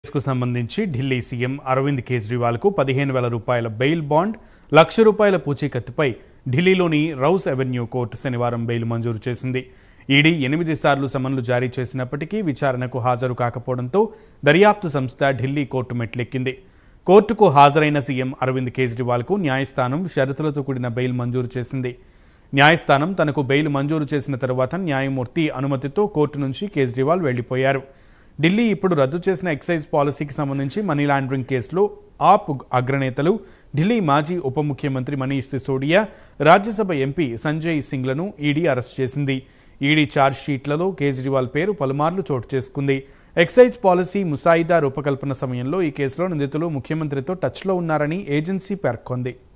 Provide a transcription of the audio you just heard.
కేసుకు సంబంధించి ఢిల్లీ సీఎం అరవింద్ కేజ్రీవాల్కు పదిహేను వేల రూపాయల బెయిల్ బాండ్ లక్ష రూపాయల పూచీకత్తుపై ఢిల్లీలోని రౌస్ అవెన్యూ కోర్టు శనివారం బెయిల్ మంజూరు చేసింది ఈడీ ఎనిమిది సార్లు సమన్లు జారీ చేసినప్పటికీ విచారణకు హాజరు కాకపోవడంతో దర్యాప్తు సంస్థ ఢిల్లీ కోర్టు మెట్లెక్కింది కోర్టుకు హాజరైన సీఎం అరవింద్ కేజ్రీవాల్కు న్యాయస్థానం షరతులతో కూడిన బెయిల్ మంజూరు చేసింది న్యాయస్థానం తనకు బెయిల్ మంజూరు చేసిన తరువాత న్యాయమూర్తి అనుమతితో కోర్టు నుంచి కేజ్రీవాల్ వెళ్లిపోయారు ఢిల్లీ ఇప్పుడు రద్దు చేసిన ఎక్సైజ్ పాలసీకి సంబంధించి మనీ లాండరింగ్ కేసులో ఆప్ అగ్రనేతలు ఢిల్లీ మాజీ ఉప ముఖ్యమంత్రి మనీష్ సిసోడియా రాజ్యసభ ఎంపీ సంజయ్ సింగ్లను ఈడీ అరెస్ట్ చేసింది ఈడీ ఛార్జ్ షీట్లలో కేజ్రీవాల్ పేరు పలుమార్లు చోటు చేసుకుంది ఎక్సైజ్ పాలసీ ముసాయిదా రూపకల్పన సమయంలో ఈ కేసులో నిందితులు ముఖ్యమంత్రితో టచ్లో ఉన్నారని ఏజెన్సీ పేర్కొంది